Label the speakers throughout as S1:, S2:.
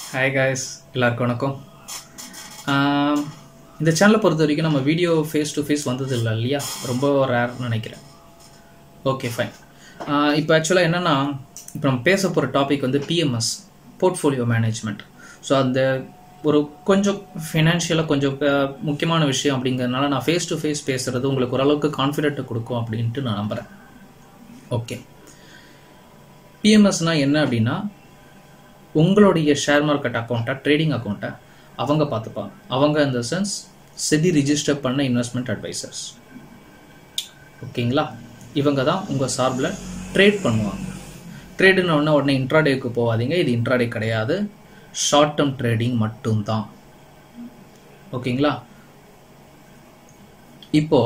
S1: hi guys எல்லாருக்கும் வணக்கம் ஆம், இந்த சேனலை பொறுத்த வரைக்கும் நம்ம வீடியோ ஃபேஸ் டு ஃபேஸ் வந்தது இல்லை இல்லையா ரொம்ப ரேர்னு நினைக்கிறேன் ஓகே ஃபைன் இப்போ ஆக்சுவலாக என்னென்னா இப்போ நம்ம பேச போகிற டாபிக் வந்து பிஎம்எஸ் போர்ட்ஃபோலியோ மேனேஜ்மெண்ட் ஸோ அந்த ஒரு கொஞ்சம் ஃபினான்ஷியலாக கொஞ்சம் அஹ், முக்கியமான விஷயம் அப்படிங்கிறதுனால நான் ஃபேஸ் டு ஃபேஸ் பேசுகிறது உங்களுக்கு ஓரளவுக்கு கான்ஃபிடென்ட் கொடுக்கும் அப்படின்ட்டு நான் நம்புகிறேன் ஓகே பிஎம்எஸ்னால் என்ன அப்படின்னா உங்களுடைய ஷேர் மார்க்கெட் அக்கௌண்ட்டை ட்ரேடிங் அக்கௌண்ட்டை அவங்க பார்த்துப்பாங்க அவங்க இந்த சென்ஸ் செதி ரிஜிஸ்டர் பண்ண இன்வெஸ்ட்மெண்ட் அட்வைசர்ஸ் ஓகேங்களா இவங்க தான் உங்கள் சார்பில் ட்ரேட் பண்ணுவாங்க ட்ரேடுன்னு உடனே உடனே இன்ட்ராடேக்கு போகாதீங்க இது இன்ட்ராடே கிடையாது ஷார்ட் டேர்ம் ட்ரேடிங் மட்டும்தான் ஓகேங்களா இப்போ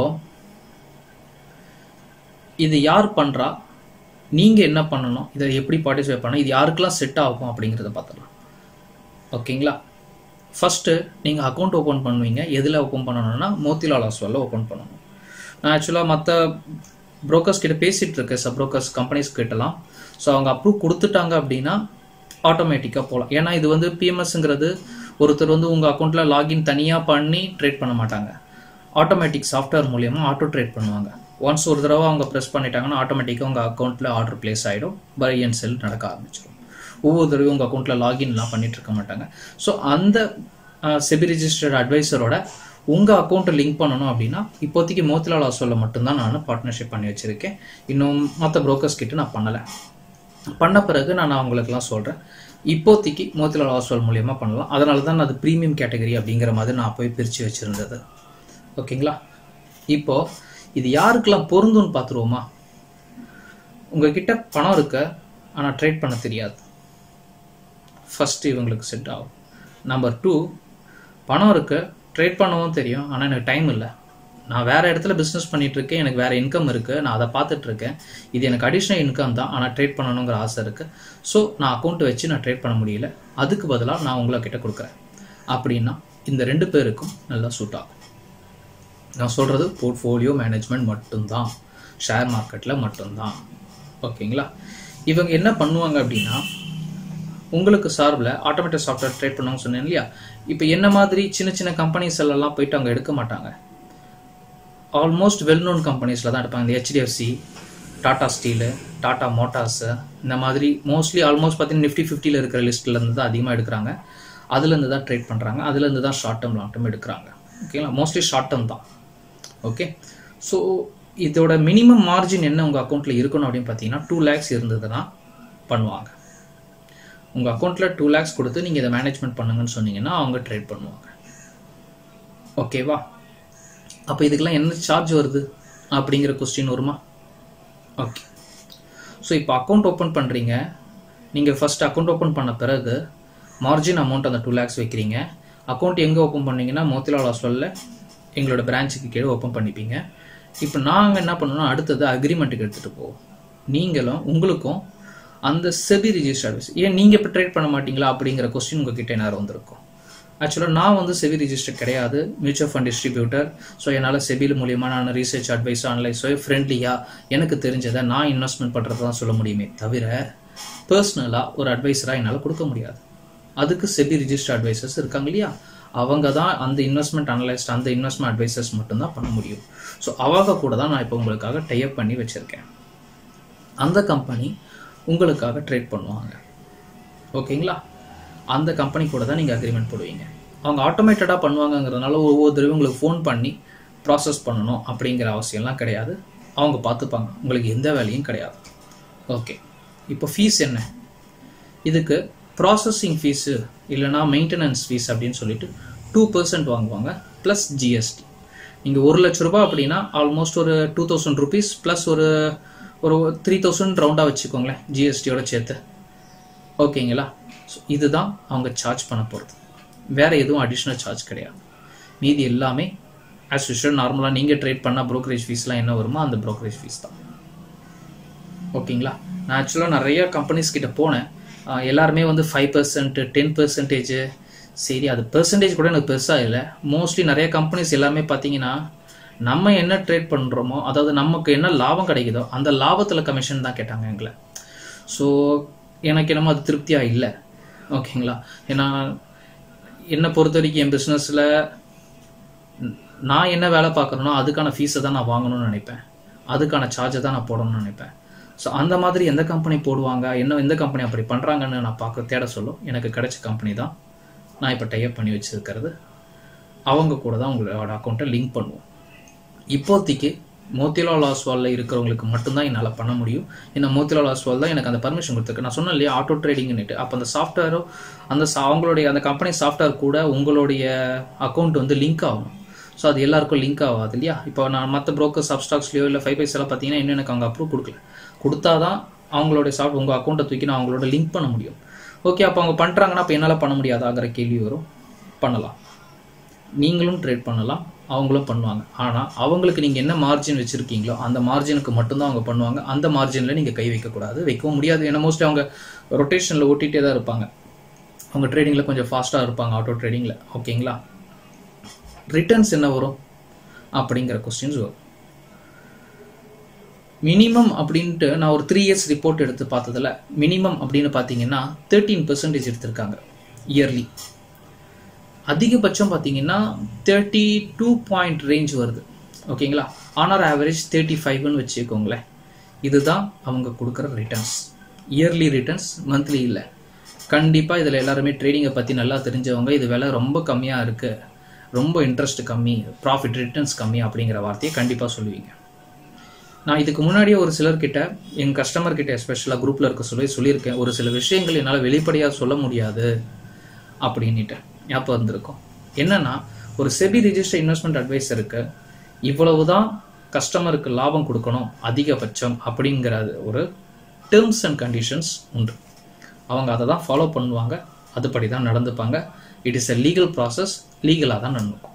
S1: இது யார் பண்ணுறா நீங்கள் என்ன பண்ணணும் இதை எப்படி பார்ட்டிசிபேட் பண்ணணும் இது யாருக்கெல்லாம் செட் ஆகும் அப்படிங்கிறத பார்த்துடலாம் ஓகேங்களா ஃபஸ்ட்டு நீங்கள் அக்கௌண்ட் ஓப்பன் பண்ணுவீங்க எதில் ஓப்பன் பண்ணணும்னா மோத்திலால் ஆஸ்வாலில் ஓப்பன் பண்ணணும் நான் ஆக்சுவலாக மற்ற புரோக்கர்ஸ் கிட்ட பேசிகிட்டு இருக்கேன் சப் புரோக்கர்ஸ் கம்பெனிஸ் கிட்டலாம் ஸோ அவங்க அப்ரூவ் கொடுத்துட்டாங்க அப்படின்னா ஆட்டோமேட்டிக்காக போகலாம் ஏன்னா இது வந்து பிஎம்எஸ்ங்கிறது ஒருத்தர் வந்து உங்கள் அக்கௌண்ட்டில் லாகின் தனியாக பண்ணி ட்ரேட் பண்ண மாட்டாங்க ஆட்டோமேட்டிக் சாஃப்ட்வேர் மூலியமாக ஆட்டோ ட்ரேட் பண்ணுவாங்க ஒன்ஸ் ஒரு தடவை அவங்க ப்ரெஸ் பண்ணிட்டாங்கன்னா ஆட்டோமேட்டிக்காக உங்கள் அக்கௌண்ட்டில் ஆர்டர் பிளேஸ் ஆகிடும் பை அண்ட் செல் நடக்க ஆரம்பிச்சிடும் ஒவ்வொரு தடவையும் உங்கள் அக்கௌண்ட்டில் லாகின்லாம் பண்ணிட்டு இருக்க மாட்டாங்க ஸோ அந்த செபி ரிஜிஸ்டர்ட் அட்வைசரோட உங்கள் அக்கௌண்ட்டை லிங்க் பண்ணணும் அப்படின்னா இப்போதைக்கு மோத்திலால் ஆசோவில் மட்டும்தான் நான் பார்ட்னர்ஷிப் பண்ணி வச்சுருக்கேன் இன்னும் மற்ற புரோக்கர்ஸ் கிட்ட நான் பண்ணலை பண்ண பிறகு நான் அவங்களுக்குலாம் சொல்கிறேன் இப்போதைக்கு மோத்திலால் ஆஸ்வால் மூலியமாக பண்ணலாம் அதனால தான் நான் அது ப்ரீமியம் கேட்டகரி அப்படிங்கிற மாதிரி நான் போய் பிரித்து வச்சுருந்தது ஓகேங்களா இப்போ இது யாருக்கெல்லாம் பொருந்தும்னு பார்த்துருவோமா உங்ககிட்ட பணம் இருக்க ஆனால் ட்ரேட் பண்ண தெரியாது ஃபர்ஸ்ட் இவங்களுக்கு செட் ஆகும் நம்பர் டூ பணம் இருக்கு ட்ரேட் பண்ணவும் தெரியும் ஆனால் எனக்கு டைம் இல்லை நான் வேற இடத்துல பிஸ்னஸ் பண்ணிட்டு இருக்கேன் எனக்கு வேற இன்கம் இருக்கு நான் அதை பார்த்துட்டு இருக்கேன் இது எனக்கு அடிஷ்னல் இன்கம் தான் ஆனால் ட்ரேட் பண்ணணுங்கிற ஆசை இருக்கு ஸோ நான் அக்கௌண்ட் வச்சு நான் ட்ரேட் பண்ண முடியல அதுக்கு பதிலாக நான் உங்களை கிட்ட கொடுக்குறேன் அப்படின்னா இந்த ரெண்டு பேருக்கும் நல்லா சூட் ஆகும் நான் சொல்கிறது போர்ட்ஃபோலியோ மேனேஜ்மெண்ட் மட்டும்தான் ஷேர் மார்க்கெட்டில் மட்டும்தான் ஓகேங்களா இவங்க என்ன பண்ணுவாங்க அப்படின்னா உங்களுக்கு சார்பில் ஆட்டோமேட்டிக் சாஃப்ட்வேர் ட்ரேட் பண்ணுவாங்க சொன்னேன் இல்லையா இப்போ என்ன மாதிரி சின்ன சின்ன கம்பெனிஸ் எல்லாம் போயிட்டு அவங்க எடுக்க மாட்டாங்க ஆல்மோஸ்ட் வெல் நோன் கம்பெனிஸில் தான் எடுப்பாங்க இந்த HDFC Tata steel Tata motors இந்த மாதிரி மோஸ்ட்லி ஆல்மோஸ்ட் பார்த்தீங்கன்னா நிஃப்டி ஃபிஃப்டியில் இருக்கிற லிஸ்ட்லேருந்து தான் அதிகமாக எடுக்கிறாங்க அதுலேருந்து தான் ட்ரேட் பண்ணுறாங்க அதுலேருந்து தான் ஷார்ட் டேர்ம் லாங் டேர்ம் எடுக்கிறாங்க ஓகேங்களா மோஸ்ட்லி ஷார்ட் டேர்ம் தான் ஓகே ஸோ இதோட மினிமம் மார்ஜின் என்ன உங்கள் அக்கௌண்ட்டில் இருக்கணும் அப்படின்னு பார்த்தீங்கன்னா டூ லேக்ஸ் இருந்ததுன்னா பண்ணுவாங்க உங்கள் அக்கௌண்ட்டில் டூ லேக்ஸ் கொடுத்து நீங்கள் இதை மேனேஜ்மெண்ட் பண்ணுங்கன்னு சொன்னீங்கன்னா அவங்க ட்ரேட் பண்ணுவாங்க ஓகேவா அப்போ இதுக்கெல்லாம் என்ன சார்ஜ் வருது அப்படிங்கிற கொஸ்டின் வருமா ஓகே ஸோ இப்போ அக்கௌண்ட் ஓப்பன் பண்ணுறீங்க நீங்கள் ஃபர்ஸ்ட் அக்கௌண்ட் ஓப்பன் பண்ண பிறகு மார்ஜின் அமௌண்ட் அந்த டூ லேக்ஸ் வைக்கிறீங்க அக்கௌண்ட் எங்கே ஓப்பன் பண்ணீங்கன்னா மோத்திலால் ஹாஸ்டலில் எங்களோட பிரான்ச்சுக்கு கீழே ஓப்பன் பண்ணிப்பீங்க இப்போ நாங்கள் என்ன பண்ணணும் அடுத்தது அக்ரிமெண்ட்டுக்கு எடுத்துகிட்டு போவோம் நீங்களும் உங்களுக்கும் அந்த செபி ரிஜிஸ்டர் அட்வைஸ் ஏன் நீங்கள் இப்போ ட்ரேட் பண்ண மாட்டீங்களா அப்படிங்கிற கொஸ்டின் உங்ககிட்ட நேரம் வந்திருக்கும் ஆக்சுவலாக நான் வந்து செபி ரிஜிஸ்டர் கிடையாது மியூச்சுவல் ஃபண்ட் டிஸ்ட்ரிபியூட்டர் ஸோ என்னால் செபில் மூலியமாக நான் ரிசர்ச் அட்வைஸ் ஆன்லைன் ஃப்ரெண்ட்லியாக எனக்கு தெரிஞ்சதை நான் இன்வெஸ்ட்மெண்ட் பண்ணுறது தான் சொல்ல முடியுமே தவிர பர்சனலாக ஒரு அட்வைஸராக என்னால் கொடுக்க முடியாது அதுக்கு செபி ரிஜிஸ்டர் அட்வைசர்ஸ் இருக்காங்க இல்லையா அவங்க தான் அந்த இன்வெஸ்ட்மெண்ட் அனலைஸ்ட் அந்த இன்வெஸ்ட்மெண்ட் அட்வைசர்ஸ் மட்டும்தான் பண்ண முடியும் ஸோ அவங்க கூட தான் நான் இப்போ உங்களுக்காக டைப் பண்ணி வச்சுருக்கேன் அந்த கம்பெனி உங்களுக்காக ட்ரேட் பண்ணுவாங்க ஓகேங்களா அந்த கம்பெனி கூட தான் நீங்கள் அக்ரிமெண்ட் போடுவீங்க அவங்க ஆட்டோமேட்டடாக பண்ணுவாங்கங்கிறதுனால ஒவ்வொரு தடவை உங்களுக்கு ஃபோன் பண்ணி ப்ராசஸ் பண்ணணும் அப்படிங்கிற அவசியம்லாம் கிடையாது அவங்க பார்த்துப்பாங்க உங்களுக்கு எந்த வேலையும் கிடையாது ஓகே இப்போ ஃபீஸ் என்ன இதுக்கு ப்ராசஸிங் ஃபீஸு இல்லைனா மெயின்டெனன்ஸ் ஃபீஸ் அப்படின்னு சொல்லிட்டு டூ பர்சன்ட் வாங்குவாங்க ப்ளஸ் ஜிஎஸ்டி நீங்கள் ஒரு லட்ச ரூபாய் அப்படின்னா ஆல்மோஸ்ட் ஒரு டூ தௌசண்ட் ருபீஸ் ப்ளஸ் ஒரு ஒரு த்ரீ தௌசண்ட் ரவுண்டாக வச்சுக்கோங்களேன் ஜிஎஸ்டியோட சேர்த்து ஓகேங்களா ஸோ இதுதான் அவங்க சார்ஜ் பண்ண போகிறது வேறு எதுவும் அடிஷ்னல் சார்ஜ் கிடையாது மீதி எல்லாமே ஆஸ் யூஷுவல் நார்மலாக நீங்கள் ட்ரேட் பண்ணால் ப்ரோக்கரேஜ் ஃபீஸ்லாம் என்ன வருமோ அந்த ப்ரோக்கரேஜ் ஃபீஸ் தான் ஓகேங்களா நான் ஆக்சுவலாக நிறைய கம்பெனிஸ் கிட்ட போனேன் ஆஹ் எல்லாருமே வந்து ஃபைவ் பர்சன்ட் டென் பர்சன்டேஜ் சரி அது பெர்சன்டேஜ் கூட எனக்கு பெருசாக இல்லை மோஸ்ட்லி நிறைய கம்பெனிஸ் எல்லாமே பார்த்தீங்கன்னா நம்ம என்ன ட்ரேட் பண்ணுறோமோ அதாவது நமக்கு என்ன லாபம் கிடைக்குதோ அந்த லாபத்தில் கமிஷன் தான் கேட்டாங்க எங்களை ஸோ எனக்கு என்னமோ அது திருப்தியாக இல்லை ஓகேங்களா ஏன்னா என்னை பொறுத்த வரைக்கும் என் பிஸ்னஸில் நான் என்ன வேலை பார்க்குறேனோ அதுக்கான ஃபீஸை தான் நான் வாங்கணும்னு நினைப்பேன் அதுக்கான சார்ஜை தான் நான் போடணும்னு நினைப்பேன் ஸோ அந்த மாதிரி எந்த கம்பெனி போடுவாங்க என்ன எந்த கம்பெனி அப்படி பண்ணுறாங்கன்னு நான் பார்க்க தேட சொல்லும் எனக்கு கிடைச்ச கம்பெனி தான் நான் இப்போ டைப் பண்ணி வச்சிருக்கிறது அவங்க கூட தான் உங்களோட அக்கௌண்ட்டை லிங்க் பண்ணுவோம் இப்போதைக்கு மோத்திலால் ஆஸ்வாலில் இருக்கிறவங்களுக்கு மட்டும்தான் என்னால் பண்ண முடியும் ஏன்னா மோத்திலால் ஆஸ்வால் தான் எனக்கு அந்த பர்மிஷன் கொடுத்துருக்கு நான் சொன்னேன் இல்லையா ஆட்டோ ட்ரேடிங்னுட்டு அப்போ அந்த சாஃப்ட்வேரோ அந்த சா- அவங்களுடைய அந்த கம்பெனி சாஃப்ட்வேர் கூட உங்களுடைய அக்கௌண்ட் வந்து லிங்க் ஆகும் ஸோ அது எல்லாருக்கும் லிங்க் ஆகாது இல்லையா இப்போ நான் மற்ற broker சப்ஸ்டாக்ஸ்லையோ இல்லை ஃபைவ் பைஸ் எல்லாம் பார்த்தீங்கன்னா இன்னும் எனக்கு அவங்க அப்ரூவ் கொடுக்கல கொடுத்தாதான் அவங்களுடைய சாஃப்ட் உங்கள் அக்கௌண்ட்டை தூக்கி நான் அவங்களோட லிங்க் பண்ண முடியும் ஓகே அப்போ அவங்க பண்ணுறாங்கன்னா அப்போ என்னால் பண்ண முடியாதாங்கிற கேள்வி வரும் பண்ணலாம் நீங்களும் ட்ரேட் பண்ணலாம் அவங்களும் பண்ணுவாங்க ஆனால் அவங்களுக்கு நீங்கள் என்ன மார்ஜின் வச்சுருக்கீங்களோ அந்த மார்ஜினுக்கு மட்டும்தான் அவங்க பண்ணுவாங்க அந்த மார்ஜினில் நீங்கள் கை வைக்கக்கூடாது வைக்கவும் முடியாது ஏன்னா மோஸ்ட்லி அவங்க ரொட்டேஷனில் ஓட்டிகிட்டே தான் இருப்பாங்க அவங்க ட்ரேடிங்கில் கொஞ்சம் ஃபாஸ்ட்டாக இருப்பாங்க ஆட்டோ ட்ரேடிங்கில் ஓகேங்களா ரிட்டர்ன்ஸ் என்ன வரும் அப்படிங்கிற கொஸ்டின்ஸ் வரும் மினிமம் அப்படின்ட்டு நான் ஒரு த்ரீ இயர்ஸ் ரிப்போர்ட் எடுத்து பார்த்ததுல மினிமம் அப்படின்னு பார்த்தீங்கன்னா தேர்ட்டீன் பெர்சன்டேஜ் எடுத்திருக்காங்க இயர்லி அதிகபட்சம் பார்த்தீங்கன்னா தேர்ட்டி டூ பாயிண்ட் ரேஞ்ச் வருது ஓகேங்களா ஆனர் ஆவரேஜ் தேர்ட்டி ஃபைவ்னு வச்சுக்கோங்களேன் இதுதான் அவங்க கொடுக்குற ரிட்டர்ன்ஸ் இயர்லி ரிட்டர்ன்ஸ் மந்த்லி இல்லை கண்டிப்பாக இதில் எல்லாருமே ட்ரேடிங்கை பற்றி நல்லா தெரிஞ்சவங்க இது விலை ரொம்ப கம்மியாக இருக்குது ரொம்ப இன்ட்ரெஸ்ட் கம்மி ப்ராஃபிட் ரிட்டர்ன்ஸ் கம்மி அப்படிங்கிற வார்த்தையை கண்டிப்பாக சொல்லுவீங்க நான் இதுக்கு முன்னாடியே ஒரு சிலர்கிட்ட என் கஸ்டமர் கிட்ட எஸ்பெஷலாக குரூப்பில் இருக்க சொல்லி சொல்லியிருக்கேன் ஒரு சில விஷயங்கள் என்னால் வெளிப்படையாக சொல்ல முடியாது அப்படின்னுட்டு ஞாபகம் வந்திருக்கும் என்னன்னா ஒரு செபி ரிஜிஸ்டர் இன்வெஸ்ட்மெண்ட் அட்வைசருக்கு இவ்வளவுதான் கஸ்டமருக்கு லாபம் கொடுக்கணும் அதிகபட்சம் அப்படிங்கிறது ஒரு டேர்ம்ஸ் அண்ட் கண்டிஷன்ஸ் உண்டு அவங்க அதை தான் ஃபாலோ பண்ணுவாங்க அதுபடி தான் நடந்துப்பாங்க it is a legal process லீகலாக தான் நடக்கும்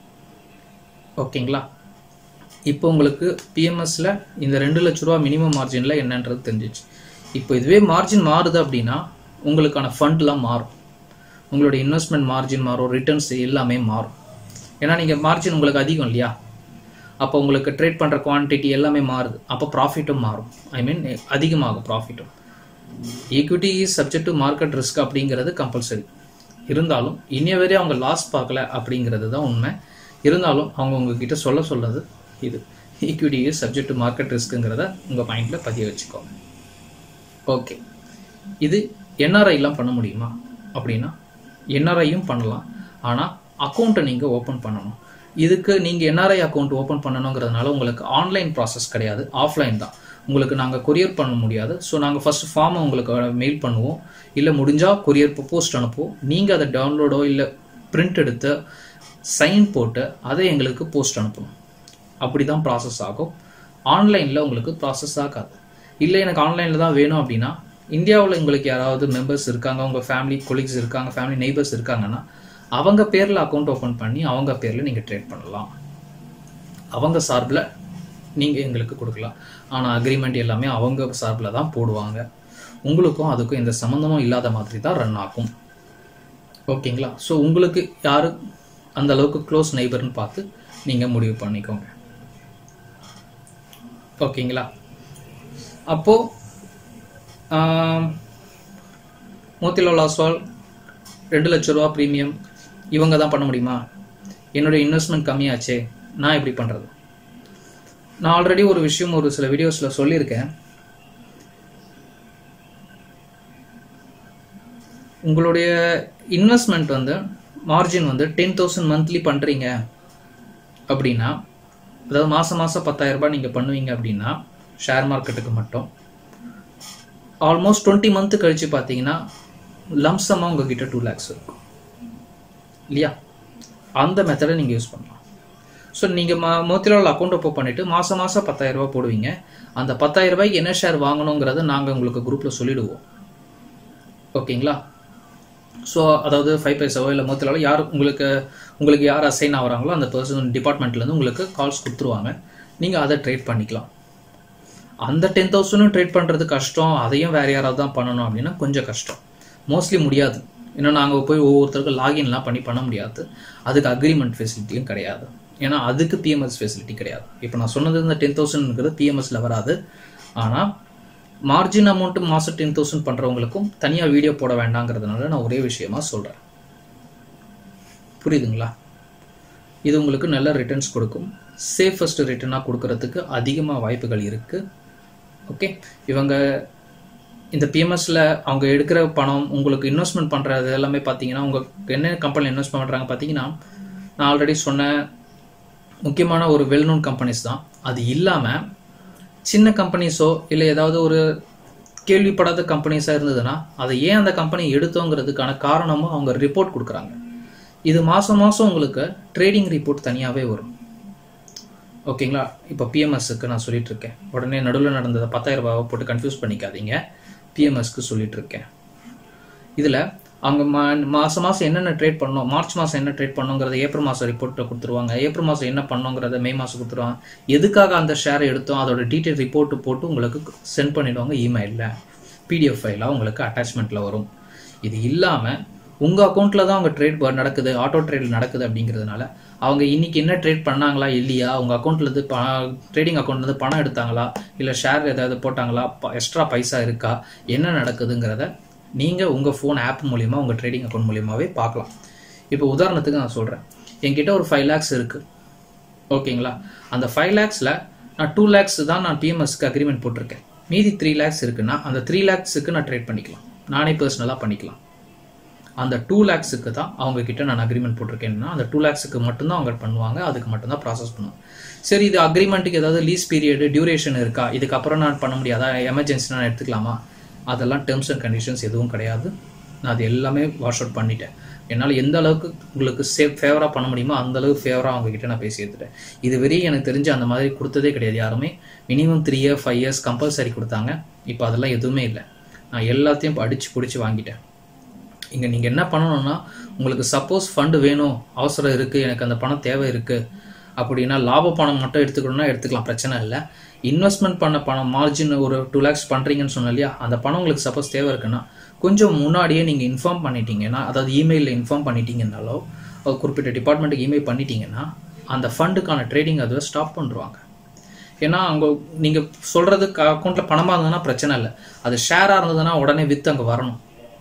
S1: ஓகேங்களா இப்போ உங்களுக்கு பிஎம்எஸ்ல இந்த ரெண்டு லட்ச ரூபா மினிமம் மார்ஜினில் என்னன்றது தெரிஞ்சிச்சு இப்போ இதுவே மார்ஜின் மாறுது அப்படின்னா உங்களுக்கான ஃபண்ட்லாம் மாறும் உங்களுடைய இன்வெஸ்ட்மெண்ட் மார்ஜின் மாறும் ரிட்டர்ன்ஸ் எல்லாமே மாறும் ஏன்னா நீங்கள் மார்ஜின் உங்களுக்கு அதிகம் இல்லையா அப்போ உங்களுக்கு ட்ரேட் பண்ணுற குவான்டிட்டி எல்லாமே மாறுது அப்போ ப்ராஃபிட்டும் மாறும் ஐ மீன் அதிகமாகும் ப்ராஃபிட்டும் equity is subject to market risk அப்படிங்கிறது கம்பல்சரி இருந்தாலும் இன்னைய வரை அவங்க லாஸ் பார்க்கல அப்படிங்கிறது தான் உண்மை இருந்தாலும் அவங்க உங்ககிட்ட சொல்ல சொல்றது இது equity is subject to market ரிஸ்க்குங்கிறத உங்கள் மைண்டில் பதிய வச்சுக்கோங்க ஓகே இது என்ஆர்ஐலாம் பண்ண முடியுமா அப்படின்னா என்ஆர்ஐயும் பண்ணலாம் ஆனால் அக்கௌண்ட்டை நீங்கள் ஓப்பன் பண்ணணும் இதுக்கு நீங்கள் என்ஆர்ஐ அக்கௌண்ட் ஓப்பன் பண்ணணுங்கிறதுனால உங்களுக்கு ஆன்லைன் ப்ராசஸ் கிடையாது ஆஃப்லைன் தான் உங்களுக்கு நாங்கள் கொரியர் பண்ண முடியாது ஸோ நாங்கள் ஃபர்ஸ்ட் ஃபார்மை உங்களுக்கு மெயில் பண்ணுவோம் இல்லை முடிஞ்சால் கொரியர் போஸ்ட் அனுப்புவோம் நீங்கள் அதை டவுன்லோடோ இல்லை பிரிண்ட் எடுத்து சைன் போட்டு அதை எங்களுக்கு போஸ்ட் அனுப்பணும் அப்படி தான் ப்ராசஸ் ஆகும் ஆன்லைனில் உங்களுக்கு ப்ராசஸ் ஆகாது இல்லை எனக்கு ஆன்லைனில் தான் வேணும் அப்படின்னா இந்தியாவில் உங்களுக்கு யாராவது மெம்பர்ஸ் இருக்காங்க உங்கள் ஃபேமிலி கொலீக்ஸ் இருக்காங்க ஃபேமிலி நெய்பர்ஸ் இருக்காங்கன்னா அவங்க பேரில் அக்கௌண்ட் ஓப்பன் பண்ணி அவங்க பேரில் நீங்கள் ட்ரேட் பண்ணலாம் அவங்க சார்பில் நீங்கள் எங்களுக்கு கொடுக்கலாம் ஆனால் அக்ரிமெண்ட் எல்லாமே அவங்க சார்பில் தான் போடுவாங்க உங்களுக்கும் அதுக்கும் எந்த சம்மந்தமும் இல்லாத மாதிரி தான் ரன் ஆகும் ஓகேங்களா ஸோ உங்களுக்கு யாரு அந்த அளவுக்கு க்ளோஸ் நெய்பர்னு பார்த்து நீங்கள் முடிவு பண்ணிக்கோங்க ஓகேங்களா அப்போ ஆம், மோத்திலால் ஆஸ்வால் ரெண்டு லட்ச ரூபா ப்ரீமியம் இவங்க தான் பண்ண முடியுமா என்னுடைய இன்வெஸ்ட்மெண்ட் கம்மியாச்சே நான் எப்படி பண்ணுறது நான் ஆல்ரெடி ஒரு விஷயம் ஒரு சில வீடியோஸில் சொல்லியிருக்கேன் உங்களுடைய இன்வெஸ்ட்மெண்ட் வந்து மார்ஜின் வந்து டென் தௌசண்ட் மந்த்லி பண்ணுறீங்க அப்படின்னா அதாவது மாதம் மாதம் பத்தாயிரம் ரூபாய் நீங்கள் பண்ணுவீங்க அப்படின்னா ஷேர் மார்க்கெட்டுக்கு மட்டும் ஆல்மோஸ்ட் டுவெண்ட்டி மந்த்து கழிச்சு பார்த்தீங்கன்னா லம்சமாக உங்ககிட்ட டூ லேக்ஸ் இருக்கும் இல்லையா அந்த மெத்தடை நீங்கள் யூஸ் பண்ணலாம் ஸோ நீங்கள் மா மோத்திலால் அக்கௌண்ட் ஓப்பன் பண்ணிவிட்டு மாதம் மாதம் பத்தாயிரம் ரூபாய் போடுவீங்க அந்த பத்தாயிரம் ரூபாய்க்கு என்ன ஷேர் வாங்கணுங்கிறத நாங்கள் உங்களுக்கு குரூப்பில் சொல்லிடுவோம் ஓகேங்களா ஸோ அதாவது ஃபைவ் பைசாவோ இல்லை மொத்தலாவோ யார் உங்களுக்கு உங்களுக்கு யார் அசைன் ஆகுறாங்களோ அந்த பர்சன் டிபார்ட்மெண்ட்லேருந்து உங்களுக்கு கால்ஸ் கொடுத்துருவாங்க நீங்கள் அதை ட்ரேட் பண்ணிக்கலாம் அந்த டென் தௌசண்டும் ட்ரேட் பண்ணுறது கஷ்டம் அதையும் வேற யாராவது தான் பண்ணணும் அப்படின்னா கொஞ்சம் கஷ்டம் மோஸ்ட்லி முடியாது ஏன்னா நாங்கள் போய் ஒவ்வொருத்தருக்கும் லாகின்லாம் பண்ணி பண்ண முடியாது அதுக்கு அக்ரிமெண்ட் ஃபெசிலிட்டியும் கிடையாது ஏன்னா அதுக்கு பிஎம்எஸ் ஃபெசிலிட்டி கிடையாது இப்போ நான் சொன்னது இந்த டென் தௌசண்ட்ங்கிறது பிஎம்எஸ்ல வராது ஆனால் மார்ஜின் அமௌண்ட் மாதம் டென் தௌசண்ட் பண்ணுறவங்களுக்கும் தனியாக வீடியோ போட வேண்டாங்கிறதுனால நான் ஒரே விஷயமா சொல்கிறேன் புரியுதுங்களா இது உங்களுக்கு நல்ல ரிட்டர்ன்ஸ் கொடுக்கும் சேஃபஸ்ட் ரிட்டர்னாக கொடுக்கறதுக்கு அதிகமாக வாய்ப்புகள் இருக்குது ஓகே இவங்க இந்த பிஎம்எஸ்ல அவங்க எடுக்கிற பணம் உங்களுக்கு இன்வெஸ்ட்மெண்ட் பண்ணுறது எல்லாமே பார்த்தீங்கன்னா உங்களுக்கு என்ன கம்பெனியில் இன்வெஸ்ட் பண்ணுறாங்க பார்த்தீங்கன்னா நான் ஆல்ரெடி சொன்ன முக்கியமான ஒரு வெல் நோன் கம்பெனிஸ் தான் அது இல்லாமல் சின்ன கம்பெனிஸோ இல்லை ஏதாவது ஒரு கேள்விப்படாத கம்பெனிஸாக இருந்ததுன்னா அதை ஏன் அந்த கம்பெனி எடுத்தோங்கிறதுக்கான காரணமும் அவங்க ரிப்போர்ட் கொடுக்குறாங்க இது மாதம் மாதம் உங்களுக்கு ட்ரேடிங் ரிப்போர்ட் தனியாகவே வரும் ஓகேங்களா இப்போ பிஎம்எஸ்க்கு நான் சொல்லிட்டு இருக்கேன் உடனே நடுவில் நடந்ததை பத்தாயிரம் ரூபாவை போட்டு கன்ஃபியூஸ் பண்ணிக்காதீங்க பிஎம்எஸ்க்கு சொல்லிட்டு இருக்கேன் இதில் அவங்க மா மாதம் மாதம் என்னென்ன ட்ரேட் பண்ணோம் மார்ச் மாதம் என்ன ட்ரேட் பண்ணோங்கிறத ஏப்ரல் மாதம் ரிப்போர்ட்டை கொடுத்துருவாங்க ஏப்ரல் மாதம் என்ன பண்ணோங்கிறத மே மாதம் கொடுத்துருவாங்க எதுக்காக அந்த ஷேரை எடுத்தோம் அதோட டீட்டெயில் ரிப்போர்ட்டு போட்டு உங்களுக்கு சென்ட் பண்ணிடுவாங்க இமெயிலில் பிடிஎஃப் ஃபைலாக உங்களுக்கு அட்டாச்மெண்ட்டில் வரும் இது இல்லாமல் உங்கள் அக்கௌண்ட்டில் தான் அவங்க ட்ரேட் நடக்குது ஆட்டோ ட்ரேட் நடக்குது அப்படிங்கிறதுனால அவங்க இன்னைக்கு என்ன ட்ரேட் பண்ணாங்களா இல்லையா உங்கள் அக்கௌண்ட்லேருந்து ப ட்ரேடிங் அக்கௌண்ட்லேருந்து பணம் எடுத்தாங்களா இல்லை ஷேர் ஏதாவது போட்டாங்களா எக்ஸ்ட்ரா பைசா இருக்கா என்ன நடக்குதுங்கிறத நீங்கள் உங்கள் ஃபோன் ஆப் மூலிமா உங்கள் ட்ரேடிங் அக்கௌண்ட் மூலியமாகவே பார்க்கலாம் இப்போ உதாரணத்துக்கு நான் சொல்கிறேன் என்கிட்ட ஒரு ஃபைவ் லேக்ஸ் இருக்குது ஓகேங்களா அந்த ஃபைவ் லேக்ஸில் நான் டூ லேக்ஸ் தான் நான் பிஎம்எஸ்க்கு அக்ரிமெண்ட் போட்டிருக்கேன் மீதி த்ரீ லேக்ஸ் இருக்குன்னா அந்த த்ரீ லேக்ஸுக்கு நான் ட்ரேட் பண்ணிக்கலாம் நானே பர்சனலாக பண்ணிக்கலாம் அந்த டூ லேக்ஸுக்கு தான் அவங்க கிட்ட நான் அக்ரிமெண்ட் போட்டிருக்கேன்னா அந்த டூ லேக்ஸுக்கு மட்டும்தான் அவங்க பண்ணுவாங்க அதுக்கு மட்டும்தான் ப்ராசஸ் பண்ணுவாங்க சரி இது அக்ரிமெண்ட்டுக்கு ஏதாவது லீஸ் பீரியடு டியூரேஷன் இருக்கா இதுக்கப்புறம் நான் பண்ண முடியாதா எமர்ஜென்சி நான் எடுத்துக்கலாமா அதெல்லாம் டேர்ம்ஸ் அண்ட் கண்டிஷன்ஸ் எதுவும் கிடையாது நான் அது எல்லாமே வாஷ் அவுட் பண்ணிட்டேன் என்னால் எந்த அளவுக்கு உங்களுக்கு சேஃப் ஃபேவராக பண்ண முடியுமோ அந்த அளவுக்கு ஃபேவராக அவங்க கிட்ட நான் பேசி எடுத்துட்டேன் இது வரையும் எனக்கு தெரிஞ்சு அந்த மாதிரி கொடுத்ததே கிடையாது யாருமே minimum three year five years compulsory கொடுத்தாங்க இப்போ அதெல்லாம் எதுவுமே இல்லை நான் எல்லாத்தையும் அடிச்சு பிடிச்சி வாங்கிட்டேன் இங்கே நீங்கள் என்ன பண்ணணும்னா உங்களுக்கு சப்போஸ் ஃபண்டு வேணும் அவசரம் இருக்குது எனக்கு அந்த பணம் தேவை இருக்குது அப்படின்னா லாப பணம் மட்டும் எடுத்துக்கணும்னா எடுத்துக்கலாம் பிரச்சனை இல்லை இன்வெஸ்ட்மெண்ட் பண்ண பணம் மார்ஜின் ஒரு டூ லேக்ஸ் பண்ணுறீங்கன்னு சொன்னோம் இல்லையா அந்த பணம் உங்களுக்கு சப்போஸ் தேவை இருக்குன்னா கொஞ்சம் முன்னாடியே நீங்கள் இன்ஃபார்ம் பண்ணிட்டீங்கன்னா அதாவது இமெயிலில் இன்ஃபார்ம் பண்ணிட்டீங்கன்னாலோ ஒரு குறிப்பிட்ட டிபார்ட்மெண்ட்டுக்கு இமெயில் பண்ணிட்டீங்கன்னா அந்த ஃபண்டுக்கான ட்ரேடிங் அதை ஸ்டாப் பண்ணுவாங்க ஏன்னா அங்கே நீங்கள் சொல்கிறது அக்கௌண்ட்டில் பணமாக இருந்ததுன்னா பிரச்சனை இல்லை அது ஷேராக இருந்ததுன்னா உடனே வித்து அங்கே வரணும்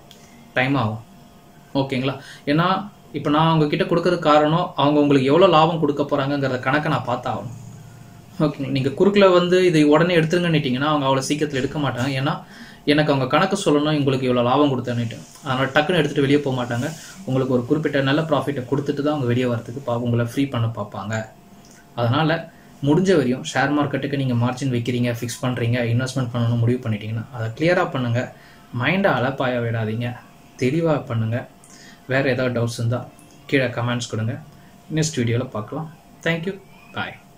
S1: டைம் ஆகும் ஓகேங்களா ஏன்னா இப்போ நான் அவங்க கிட்ட கொடுக்கறதுக்கு காரணம் அவங்க உங்களுக்கு எவ்வளோ லாபம் கொடுக்க போகிறாங்கங்கிறத கணக்கை நான் பார்த்தாகணும் ஓகேங்களா நீங்கள் குறுக்கில் வந்து இதை உடனே எடுத்துருங்கன்னுட்டிங்கன்னா அவங்க அவ்வளோ சீக்கிரத்தில் எடுக்க மாட்டாங்க ஏன்னா எனக்கு அவங்க கணக்கு சொல்லணும் உங்களுக்கு இவ்வளோ லாபம் கொடுத்தேன்னுட்டு அதனால் டக்குன்னு எடுத்துகிட்டு வெளியே போக மாட்டாங்க உங்களுக்கு ஒரு குறிப்பிட்ட நல்ல ப்ராஃபிட்டை கொடுத்துட்டு தான் அவங்க வெளியே வரதுக்கு பா உங்களை ஃப்ரீ பண்ண பார்ப்பாங்க அதனால் முடிஞ்ச வரையும் ஷேர் மார்க்கெட்டுக்கு நீங்கள் மார்ஜின் வைக்கிறீங்க ஃபிக்ஸ் பண்ணுறீங்க இன்வெஸ்ட்மெண்ட் பண்ணணும் முடிவு பண்ணிட்டீங்கன்னா அதை கிளியராக பண்ணுங்கள் மைண்டை அலப்பாய விடாதீங்க தெளிவாக பண்ணுங்கள் வேறு ஏதாவது டவுட்ஸ் இருந்தால் கீழே கமெண்ட்ஸ் கொடுங்க நெக்ஸ்ட் வீடியோவில் பார்க்கலாம் தேங்க்யூ பாய்